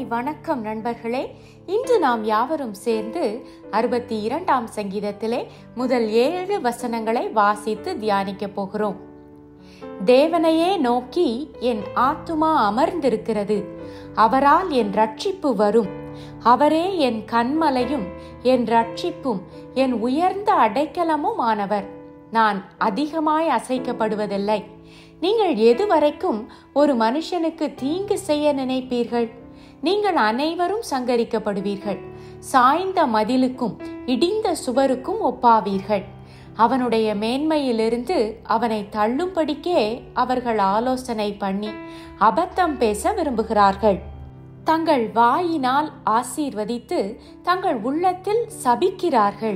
வணக்கம் நண்பர்களே இன்று நாம் யாவரும் சேர்ந்து அறுபத்தி இரண்டாம் சங்கீதத்திலே முதல் ஏழு வசனங்களை வாசித்து தியானிக்க போகிறோம் தேவனையே நோக்கி என் ஆத்துமா அமர்ந்திருக்கிறது அவரால் என் ரட்சிப்பு வரும் அவரே என் கண்மலையும் என் ரட்சிப்பும் என் உயர்ந்த அடைக்கலமும் ஆனவர் நான் அதிகமாய் அசைக்கப்படுவதில்லை நீங்கள் எதுவரைக்கும் ஒரு மனுஷனுக்கு தீங்கு செய்ய நினைப்பீர்கள் நீங்கள் அனைவரும் சங்கரிக்கப்படுவீர்கள் சாய்ந்த மதிலுக்கும் இடிந்த சுவருக்கும் ஒப்பாவீர்கள் அவனுடைய மேன்மையிலிருந்து அவனை தள்ளும்படிக்கே அவர்கள் ஆலோசனை பண்ணி அபத்தம் பேச விரும்புகிறார்கள் தங்கள் வாயினால் ஆசீர்வதித்து தங்கள் உள்ளத்தில் சபிக்கிறார்கள்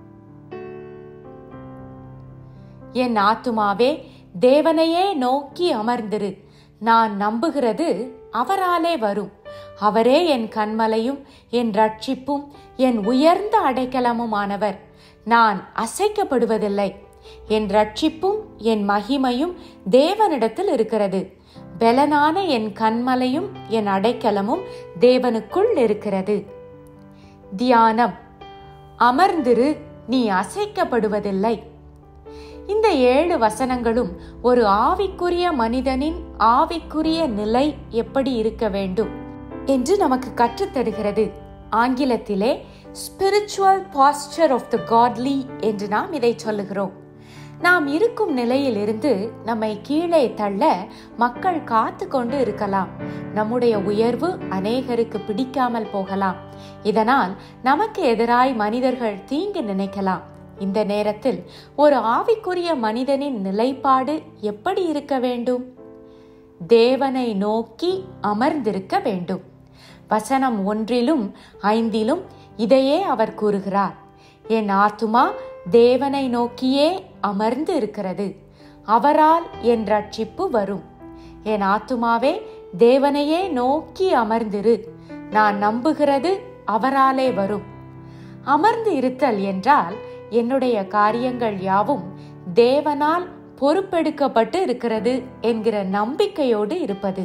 என் ஆத்துமாவே தேவனையே நோக்கி அமர்ந்திரு நான் நம்புகிறது அவராலே வரும் அவரே என் கண்மலையும் என் ரட்சிப்பும் என் உயர்ந்த அடைக்கலமுமானவர் நான் அசைக்கப்படுவதில்லை என் ரட்சிப்பும் என் மகிமையும் தேவனிடத்தில் இருக்கிறது பெலனான என் கண்மலையும் என் அடைக்கலமும் தேவனுக்குள் இருக்கிறது தியானம் அமர்ந்திரு நீ அசைக்கப்படுவதில்லை இந்த ஏழு வசனங்களும் ஒரு ஆவிக்குரிய மனிதனின் ஆவிக்குரிய நிலை எப்படி இருக்க வேண்டும் என்று நமக்கு கற்றுத்தருகிறது ஆங்கிலத்திலே spiritual pastor of the godly என்று நாம் இதை சொல்லுகிறோம் நாம் இருக்கும் நிலையிலிருந்து நம்மை கீழே தள்ள மக்கள் காத்து கொண்டு இருக்கலாம் நம்முடைய உயர்வு அநேகருக்கு பிடிக்காமல் போகலாம் இதனால் நமக்கு எதிராய் மனிதர்கள் தீங்கு நினைக்கலாம் இந்த நேரத்தில் ஒரு ஆவிக்குரிய மனிதனின் நிலைப்பாடு எப்படி இருக்க வேண்டும் தேவனை நோக்கி அமர்ந்திருக்க வேண்டும் வசனம் ஒன்றிலும் ஐந்திலும் இதையே அவர் கூறுகிறார் என் ஆத்துமா தேவனை நோக்கியே அமர்ந்து இருக்கிறது அவரால் என் ரட்சிப்பு வரும் என் ஆத்துமாவே தேவனையே நோக்கி அமர்ந்திரு நான் நம்புகிறது அவராலே வரும் அமர்ந்து இருத்தல் என்றால் என்னுடைய காரியங்கள் யாவும் தேவனால் பொறுப்பெடுக்கப்பட்டு இருக்கிறது என்கிற நம்பிக்கையோடு இருப்பது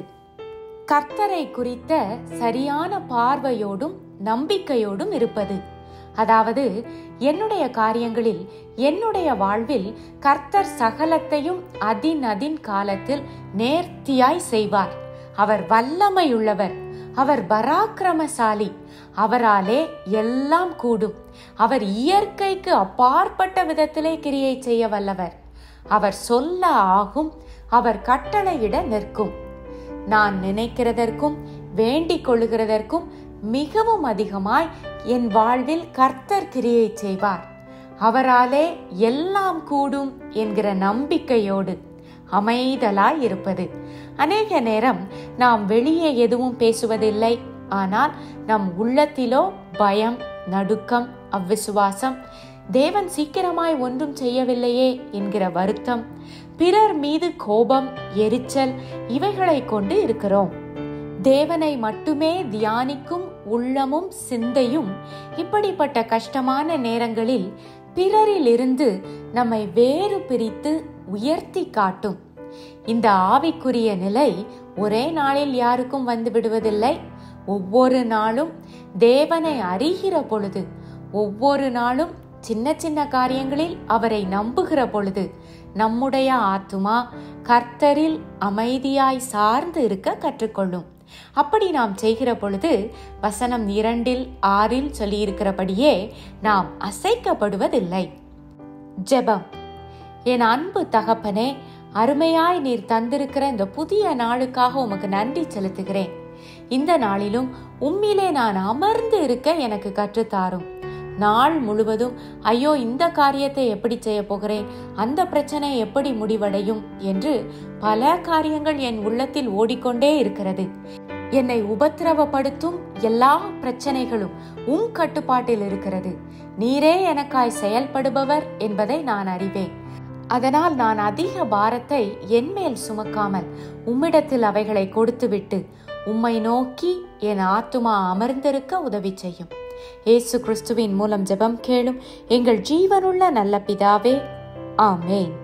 கர்த்தரை குறித்த சரியான பார்வையோடும் நம்பிக்கையோடும் இருப்பது அதாவது என்னுடைய காரியங்களில் என்னுடைய வாழ்வில் கர்த்தர் சகலத்தையும் அதின் அதின் காலத்தில் நேர்த்தியாய் செய்வார் அவர் வல்லமையுள்ளவர் அவர் பராக்கிரமசாலி அவராலே எல்லாம் கூடும் அவர் இயற்கைக்கு அப்பாற்பட்ட விதத்திலே கிரியை செய்ய வல்லவர் அவர் சொல்ல ஆகும் அவர் கட்டளையிட நிற்கும் நான் நினைக்கிறதற்கும் வேண்டிக் கொள்ளுகிறதற்கும் மிகவும் அதிகமாய் என் வாழ்வில் கர்த்தர் கிரியை செய்வார் அவராலே எல்லாம் கூடும் என்கிற நம்பிக்கையோடு அமைதலாய் இருப்பது அநேக நேரம் நாம் வெளியே எதுவும் பேசுவதில்லை ஆனால் நம் உள்ளத்திலோ பயம் நடுக்கம் அவ்விசுவாசம் தேவன் சீக்கிரமாய் ஒன்றும் செய்யவில்லையே என்கிற வருத்தம் பிறர் மீது கோபம் எரிச்சல் இவைகளை கொண்டு இருக்கிறோம் தேவனை மட்டுமே தியானிக்கும் உள்ளமும் சிந்தையும் இப்படிப்பட்ட கஷ்டமான நேரங்களில் பிறரிலிருந்து நம்மை வேறு பிரித்து உயர்த்தி காட்டும் இந்த ஆவிக்குரிய நிலை ஒரே நாளில் யாருக்கும் வந்து விடுவதில்லை ஒவ்வொரு நாளும் தேவனை அறிகிற பொழுது ஒவ்வொரு நாளும் சின்ன சின்ன காரியங்களில் அவரை நம்புகிற பொழுது நம்முடைய ஆத்துமா கர்த்தரில் அமைதியாய் சார்ந்து இருக்க கற்றுக்கொள்ளும் அப்படி நாம் செய்கிற பொழுது வசனம் இரண்டில் ஆறில் சொல்லியிருக்கிறபடியே நாம் அசைக்கப்படுவதில்லை ஜெபம் என் அன்பு தகப்பனே அருமையாய் நீர் தந்திருக்கிற இந்த புதிய நாளுக்காக உமக்கு நன்றி செலுத்துகிறேன் இந்த நாளிலும் உம்மிலே நான் அமர்ந்து இருக்க எனக்கு கற்றுத்தாரும் நாள் முழுவதும் ஐயோ இந்த காரியத்தை எப்படி செய்ய போகிறேன் அந்த பிரச்சனை எப்படி முடிவடையும் என்று பல காரியங்கள் என் உள்ளத்தில் ஓடிக்கொண்டே இருக்கிறது என்னை உபத்திரவப்படுத்தும் எல்லா பிரச்சனைகளும் உம் கட்டுப்பாட்டில் இருக்கிறது நீரே எனக்காய் செயல்படுபவர் என்பதை நான் அறிவேன் அதனால் நான் அதிக பாரத்தை என்மேல் சுமக்காமல் உம்மிடத்தில் அவைகளை கொடுத்துவிட்டு உம்மை நோக்கி என் ஆத்துமா அமர்ந்திருக்க உதவி செய்யும் இயேசு கிறிஸ்துவின் மூலம் ஜெபம் கேளும் எங்கள் ஜீவனுள்ள நல்ல பிதாவே ஆமேன்